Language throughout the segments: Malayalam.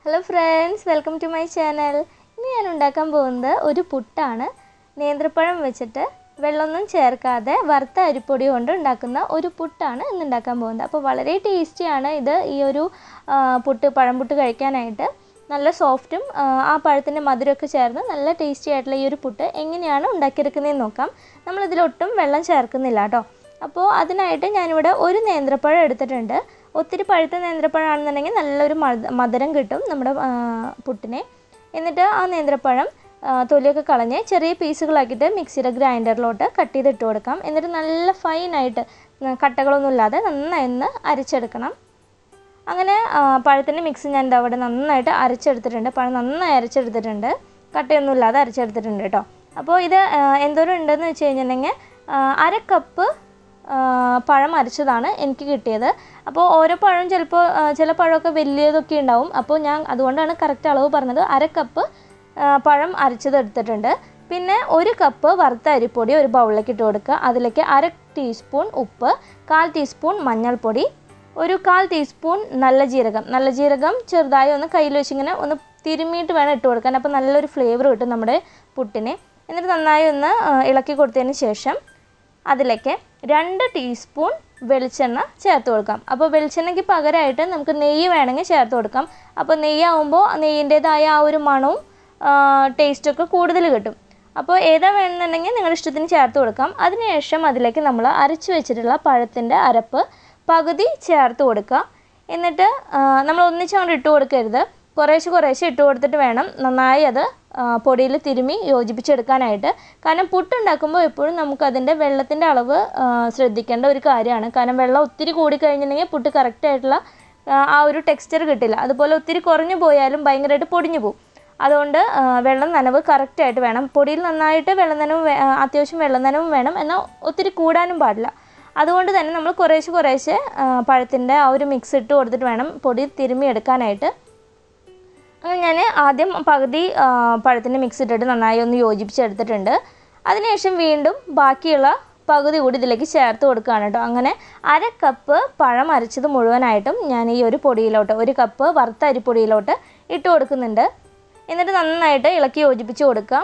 hello friends welcome to my channel ഇന്ന് ഞാൻ ഉണ്ടാക്കാൻ പോകുന്നത് ഒരു പുട്ടാണ് നേന്ത്രപ്പഴം വെച്ചിട്ട് വെള്ളമൊന്നും ചേർക്കാതെ വറുത്ത അരിപ്പൊടി കൊണ്ട് ഉണ്ടാക്കുന്ന ഒരു പുട്ടാണ് ഇന്ന് ഉണ്ടാക്കാൻ പോകുന്നത് അപ്പോൾ വളരെ ടേസ്റ്റിയാണ് ഇത് ഈ ഒരു ആ, പുട്ട് പഴം പുട്ട് കഴിക്കാനായിട്ട് നല്ല സോഫ്റ്റും ആ പഴത്തിൻ്റെ മധുരമൊക്കെ ചേർന്ന് നല്ല ടേസ്റ്റി ആയിട്ടുള്ള ഈ ഒരു പുട്ട് എങ്ങനെയാണ് ഉണ്ടാക്കിയെടുക്കുന്നതെന്ന് നോക്കാം നമ്മളിതിലൊട്ടും വെള്ളം ചേർക്കുന്നില്ല കേട്ടോ അപ്പോൾ അതിനായിട്ട് ഞാനിവിടെ ഒരു നേന്ത്രപ്പഴം എടുത്തിട്ടുണ്ട് ഒത്തിരി പഴുത്ത നേന്ത്രപ്പഴമാണെന്നുണ്ടെങ്കിൽ നല്ലൊരു മധ മധുരം കിട്ടും നമ്മുടെ ആ, പുട്ടിനെ എന്നിട്ട് ആ നേന്ത്രപ്പഴം ആ, തൊലിയൊക്കെ കളഞ്ഞ് ചെറിയ പീസുകളാക്കിയിട്ട് മിക്സിയുടെ ഗ്രൈൻഡറിലോട്ട് കട്ട് ചെയ്ത് ഇട്ട് കൊടുക്കാം എന്നിട്ട് നല്ല ഫൈനായിട്ട് കട്ടകളൊന്നും ഇല്ലാതെ നന്നായി ഒന്ന് അരച്ചെടുക്കണം അങ്ങനെ ആ, പഴത്തിൻ്റെ മിക്സ് ഞാൻ ദാ അവിടെ നന്നായിട്ട് അരച്ചെടുത്തിട്ടുണ്ട് പഴം നന്നായി അരച്ചെടുത്തിട്ടുണ്ട് കട്ടയൊന്നും ഇല്ലാതെ അരച്ചെടുത്തിട്ടുണ്ട് കേട്ടോ അപ്പോൾ ഇത് ആ, എന്തോരം ഉണ്ടെന്ന് വെച്ച് കഴിഞ്ഞിട്ടുണ്ടെങ്കിൽ ആ, അര കപ്പ് ആ, പഴം അരച്ചതാണ് എനിക്ക് കിട്ടിയത് അപ്പോൾ ഓരോ പഴവും ചിലപ്പോൾ ആ, ചില പഴമൊക്കെ വലിയതൊക്കെ ഉണ്ടാവും അപ്പോൾ ഞാൻ അതുകൊണ്ടാണ് കറക്റ്റ് അളവ് പറഞ്ഞത് അര കപ്പ് ആ, പഴം അരച്ചത് എടുത്തിട്ടുണ്ട് പിന്നെ ഒരു കപ്പ് വറുത്ത അരിപ്പൊടി ഒരു ബൗളിലേക്ക് ഇട്ട് കൊടുക്കുക അതിലേക്ക് അര ടീസ്പൂൺ ഉപ്പ് കാൽ ടീസ്പൂൺ മഞ്ഞൾപ്പൊടി ഒരു കാൽ ടീസ്പൂൺ നല്ല ജീരകം നല്ല ജീരകം ചെറുതായി ഒന്ന് കയ്യിൽ വെച്ചിങ്ങനെ ഒന്ന് തിരുമ്മിയിട്ട് വേണം ഇട്ട് കൊടുക്കാൻ അപ്പോൾ നല്ലൊരു ഫ്ലേവർ കിട്ടും നമ്മുടെ പുട്ടിന് എന്നിട്ട് നന്നായി ഒന്ന് ആ, ഇളക്കി കൊടുത്തതിന് ശേഷം അതിലേക്ക് രണ്ട് ടീസ്പൂൺ വെളിച്ചെണ്ണ ചേർത്ത് കൊടുക്കാം അപ്പോൾ വെളിച്ചെണ്ണയ്ക്ക് പകരമായിട്ട് നമുക്ക് നെയ്യ് വേണമെങ്കിൽ ചേർത്ത് കൊടുക്കാം അപ്പോൾ നെയ്യാവുമ്പോൾ നെയ്യിൻ്റേതായ ആ ഒരു മണവും ടേസ്റ്റൊക്കെ കൂടുതൽ കിട്ടും അപ്പോൾ ഏതാ വേണമെന്നുണ്ടെങ്കിൽ നിങ്ങളുടെ ഇഷ്ടത്തിന് ചേർത്ത് കൊടുക്കാം അതിനുശേഷം അതിലേക്ക് നമ്മൾ അരച്ച് വെച്ചിട്ടുള്ള പഴത്തിൻ്റെ അരപ്പ് പകുതി ചേർത്ത് കൊടുക്കുക എന്നിട്ട് ആ, നമ്മൾ ഒന്നിച്ചങ്ങോട്ട് ഇട്ട് കൊടുക്കരുത് കുറേശ്ശെ കുറേശ്ശെ ഇട്ട് കൊടുത്തിട്ട് വേണം നന്നായി അത് പൊടിയിൽ തിരുമ്മി യോജിപ്പിച്ചെടുക്കാനായിട്ട് കാരണം പുട്ടുണ്ടാക്കുമ്പോൾ എപ്പോഴും നമുക്കതിൻ്റെ വെള്ളത്തിൻ്റെ അളവ് ആ, ശ്രദ്ധിക്കേണ്ട ഒരു കാര്യമാണ് കാരണം വെള്ളം ഒത്തിരി കൂടിക്കഴിഞ്ഞിട്ടുണ്ടെങ്കിൽ പുട്ട് കറക്റ്റായിട്ടുള്ള ആ ഒരു ടെക്സ്ചർ കിട്ടില്ല അതുപോലെ ഒത്തിരി കുറഞ്ഞു പോയാലും ഭയങ്കരമായിട്ട് പൊടിഞ്ഞു പോകും അതുകൊണ്ട് ആ, വെള്ളം നനവ് കറക്റ്റായിട്ട് വേണം പൊടിയിൽ നന്നായിട്ട് വെള്ളം നനവ് വേ- ആ, അത്യാവശ്യം വെള്ളം നനവും വേണം എന്നാൽ ഒത്തിരി കൂടാനും പാടില്ല അതുകൊണ്ട് തന്നെ നമ്മൾ കുറേശ്ശെ കുറേശ്ശെ പഴത്തിൻ്റെ ആ ഒരു മിക്സ് ഇട്ട് കൊടുത്തിട്ട് വേണം പൊടി തിരുമ്മി എടുക്കാനായിട്ട് അങ്ങനെ ഞാൻ ആദ്യം പകുതി ആ, പഴത്തിൻ്റെ മിക്സ് ഇട്ടിട്ട് നന്നായി ഒന്ന് യോജിപ്പിച്ചെടുത്തിട്ടുണ്ട് അതിനുശേഷം വീണ്ടും ബാക്കിയുള്ള പകുതി കൂടി ഇതിലേക്ക് ചേർത്ത് കൊടുക്കുകയാണ് കേട്ടോ അങ്ങനെ അര കപ്പ് പഴം അരച്ചത് മുഴുവനായിട്ടും ഞാൻ ഈ ഒരു പൊടിയിലോട്ട് ഒരു കപ്പ് വറുത്ത അരിപ്പൊടിയിലോട്ട് ഇട്ട് കൊടുക്കുന്നുണ്ട് എന്നിട്ട് നന്നായിട്ട് ഇളക്കി യോജിപ്പിച്ച് കൊടുക്കുക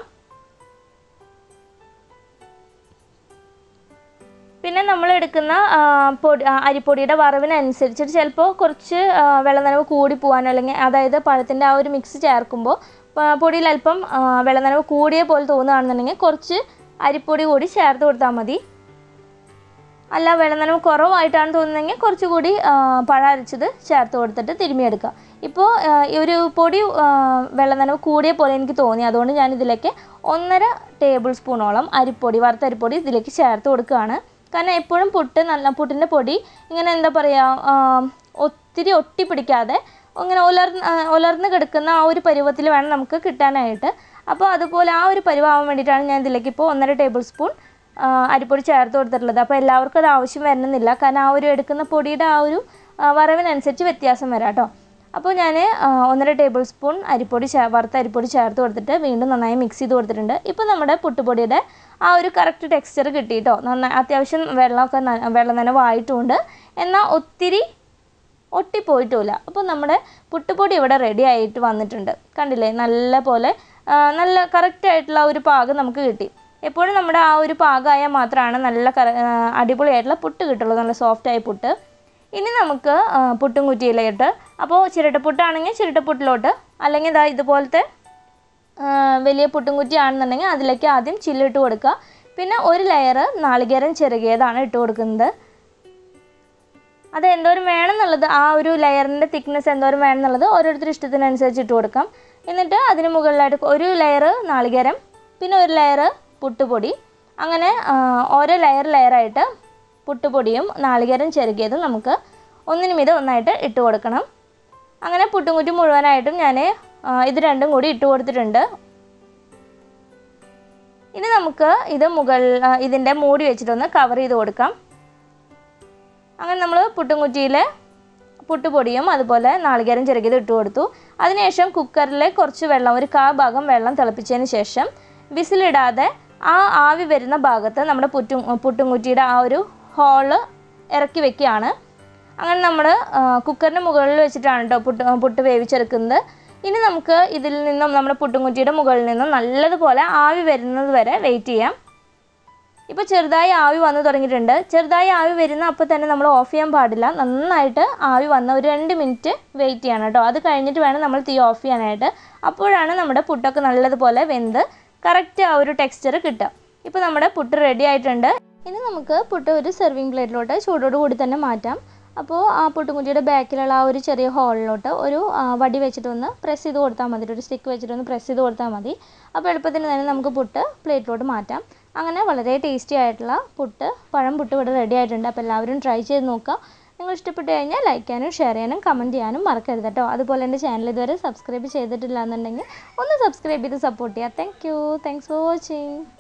പിന്നെ നമ്മൾ എടുക്കുന്ന ആ, പൊടി ആ, അരിപ്പൊടിയുടെ വറവിനനുസരിച്ചിട്ട് ചിലപ്പോൾ കുറച്ച് ആ, വെള്ളനനവ് കൂടി പോകാനോ അല്ലെങ്കിൽ അതായത് പഴത്തിൻ്റെ ആ ഒരു മിക്സ് ചേർക്കുമ്പോൾ പ- പൊടിയിൽ അല്പം ആ, വെള്ളനനവ് കൂടിയ പോലെ തോന്നുകയാണെന്നുണ്ടെങ്കിൽ കുറച്ച് അരിപ്പൊടി കൂടി ചേർത്ത് കൊടുത്താൽ മതി അല്ല വെള്ളനനവ് കുറവായിട്ടാണ് തോന്നുന്നതെങ്കിൽ കുറച്ചുകൂടി ആ, പഴം അരച്ചത് ചേർത്ത് കൊടുത്തിട്ട് തിരുമ്മിയെടുക്കുക ഇപ്പോൾ ആ, ഈ ഒരു പൊടി ആ, വെള്ളനനവ് കൂടിയ പോലെ എനിക്ക് തോന്നി അതുകൊണ്ട് ഞാൻ ഇതിലേക്ക് ഒന്നര ടേബിൾ സ്പൂണോളം അരിപ്പൊടി വറുത്ത അരിപ്പൊടി ഇതിലേക്ക് ചേർത്ത് കൊടുക്കുകയാണ് കാരണം എപ്പോഴും പുട്ട് നല്ല പുട്ടിൻ്റെ പൊടി ഇങ്ങനെ എന്താ പറയുക ഒത്തിരി ഒട്ടിപ്പിടിക്കാതെ ഇങ്ങനെ ഉലർന്ന് ആ, ഉലർന്ന് കിടക്കുന്ന ആ ഒരു പരുവത്തിൽ വേണം നമുക്ക് കിട്ടാനായിട്ട് അപ്പോൾ അതുപോലെ ആ ഒരു പരുവാകാൻ വേണ്ടിയിട്ടാണ് ഞാൻ ഇതിലേക്ക് ഇപ്പോൾ ഒന്നര ടേബിൾ സ്പൂൺ ആ, അരിപ്പൊടി ചേർത്ത് കൊടുത്തിട്ടുള്ളത് അപ്പോൾ എല്ലാവർക്കും അത് ആവശ്യം വരണമെന്നില്ല കാരണം ആ ഒരു എടുക്കുന്ന പൊടിയുടെ ആ ഒരു ആ, വറവിനനുസരിച്ച് വ്യത്യാസം വരാം കേട്ടോ അപ്പോൾ ഞാൻ ഒന്നര ടേബിൾ സ്പൂൺ അരിപ്പൊടി ചേ വറുത്ത അരിപ്പൊടി ചേർത്ത് കൊടുത്തിട്ട് വീണ്ടും നന്നായി മിക്സ് ചെയ്ത് കൊടുത്തിട്ടുണ്ട് ഇപ്പോൾ നമ്മുടെ പുട്ടുപൊടിയുടെ ആ ഒരു കറക്റ്റ് ടെക്സ്ചർ കിട്ടി കേട്ടോ നന്നായി അത്യാവശ്യം വെള്ളമൊക്കെ ന- വെള്ളം നനവായിട്ടുണ്ട് എന്നാൽ ഒത്തിരി ഒട്ടിപ്പോയിട്ടുമില്ല അപ്പോൾ നമ്മുടെ പുട്ടുപൊടി ഇവിടെ റെഡി ആയിട്ട് വന്നിട്ടുണ്ട് കണ്ടില്ലേ നല്ല പോലെ ആ, നല്ല കറക്റ്റായിട്ടുള്ള ഒരു പാകം നമുക്ക് കിട്ടി എപ്പോഴും നമ്മുടെ ആ ഒരു പാകമായാൽ മാത്രമാണ് നല്ല കറ ആ, അടിപൊളിയായിട്ടുള്ള പുട്ട് കിട്ടുള്ളൂ നല്ല സോഫ്റ്റായ പുട്ട് ഇനി നമുക്ക് ആ, പുട്ടും കുറ്റിയിലോട്ട് അപ്പോൾ ചിരട്ടപ്പുട്ടാണെങ്കിൽ ചിരട്ടപ്പുട്ടിലോട്ട് അല്ലെങ്കിൽ ഇതാ ഇതുപോലത്തെ ആ, വലിയ പുട്ടും കുറ്റി ആണെന്നുണ്ടെങ്കിൽ അതിലേക്ക് ആദ്യം ചില്ലിട്ട് കൊടുക്കുക പിന്നെ ഒരു ലെയർ നാളികേരം ചെറുകിയതാണ് ഇട്ട് കൊടുക്കുന്നത് അത് എന്തോരം വേണം എന്നുള്ളത് ആ ഒരു ലെയറിൻ്റെ തിക്നെസ് എന്തോരം വേണം എന്നുള്ളത് ഓരോരുത്തരുടെ ഇഷ്ടത്തിനനുസരിച്ച് ഇട്ട് കൊടുക്കാം എന്നിട്ട് അതിന് മുകളിലായിട്ട് ഒരു ലെയർ നാളികേരം പിന്നെ ഒരു ലെയർ പുട്ടുപൊടി അങ്ങനെ ആ, ഓരോ ലെയർ ലെയറായിട്ട് പുട്ടുപൊടിയും നാളികേരം ചെറുകിയതും നമുക്ക് ഒന്നിനു മീതെ ഒന്നായിട്ട് ഇട്ട് കൊടുക്കണം അങ്ങനെ പുട്ടുംകുറ്റി മുഴുവനായിട്ടും ഞാൻ ഇത് രണ്ടും കൂടി ഇട്ട് കൊടുത്തിട്ടുണ്ട് ഇനി നമുക്ക് ഇത് മുകൾ ആ, ഇതിൻ്റെ മൂടി വെച്ചിട്ടൊന്ന് കവർ ചെയ്ത് കൊടുക്കാം അങ്ങനെ നമ്മൾ പുട്ടുംകുറ്റിയിൽ പുട്ടുപൊടിയും അതുപോലെ നാളികേരം ചെറുകിയത് ഇട്ട് കൊടുത്തു അതിനുശേഷം കുക്കറിൽ കുറച്ച് വെള്ളം ഒരു കാ ഭാഗം വെള്ളം തിളപ്പിച്ചതിന് ശേഷം വിസിലിടാതെ ആ ആവി വരുന്ന ഭാഗത്ത് നമ്മുടെ പുറ്റും പുട്ടുംകുറ്റിയുടെ ആ ഒരു ഹോള് ഇറക്കി വെക്കുകയാണ് അങ്ങനെ നമ്മൾ കുക്കറിന് മുകളിൽ വെച്ചിട്ടാണ് കേട്ടോ പുട്ട് പുട്ട് വേവിച്ചെടുക്കുന്നത് ഇനി നമുക്ക് ഇതിൽ നിന്നും നമ്മുടെ പുട്ടുംകുറ്റിയുടെ മുകളിൽ നിന്നും നല്ലതുപോലെ ആവി വരുന്നത് വരെ വെയിറ്റ് ചെയ്യാം ഇപ്പോൾ ചെറുതായി ആവി വന്നു തുടങ്ങിയിട്ടുണ്ട് ചെറുതായി ആവി വരുന്ന അപ്പോൾ തന്നെ നമ്മൾ ഓഫ് ചെയ്യാൻ പാടില്ല നന്നായിട്ട് ആവി വന്ന ഒരു രണ്ട് മിനിറ്റ് വെയിറ്റ് ചെയ്യണം കേട്ടോ അത് കഴിഞ്ഞിട്ട് വേണം നമ്മൾ തീ ഓഫ് ചെയ്യാനായിട്ട് അപ്പോഴാണ് നമ്മുടെ പുട്ടൊക്കെ നല്ലതുപോലെ വെന്ത് കറക്റ്റ് ആ ഒരു ടെക്സ്ചർ കിട്ടുക ഇപ്പോൾ നമ്മുടെ പുട്ട് റെഡി ആയിട്ടുണ്ട് ഇനി നമുക്ക് പുട്ട് ഒരു സെർവിങ് പ്ലേറ്റിലോട്ട് ചൂടോട് കൂടി തന്നെ മാറ്റാം അപ്പോൾ ആ പുട്ടുംകുറ്റിയുടെ ബാക്കിലുള്ള ആ ഒരു ചെറിയ ഹോളിലോട്ട് ഒരു ആ, വടി വെച്ചിട്ടൊന്ന് പ്രസ് ചെയ്ത് കൊടുത്താൽ മതി ഒരു സ്റ്റിക്ക് വെച്ചിട്ടൊന്ന് പ്രസ് ചെയ്ത് കൊടുത്താൽ മതി അപ്പോൾ എളുപ്പത്തിന് തന്നെ നമുക്ക് പുട്ട് പ്ലേറ്റിലോട്ട് മാറ്റാം അങ്ങനെ വളരെ ടേസ്റ്റി ആയിട്ടുള്ള പുട്ട് പഴം പുട്ട് ഇവിടെ റെഡി ആയിട്ടുണ്ട് അപ്പോൾ എല്ലാവരും ട്രൈ ചെയ്ത് നോക്കുക നിങ്ങൾ ഇഷ്ടപ്പെട്ട് കഴിഞ്ഞാൽ ലൈക്ക് ചെയ്യാനും ഷെയർ ചെയ്യാനും കമൻറ്റ് ചെയ്യാനും മറക്കരുത് കേട്ടോ അതുപോലെ എൻ്റെ ചാനൽ ഇതുവരെ സബ്സ്ക്രൈബ് ചെയ്തിട്ടില്ല എന്നുണ്ടെങ്കിൽ ഒന്ന് സബ്സ്ക്രൈബ് ചെയ്ത് സപ്പോർട്ട് ചെയ്യുക thank you thanks for watching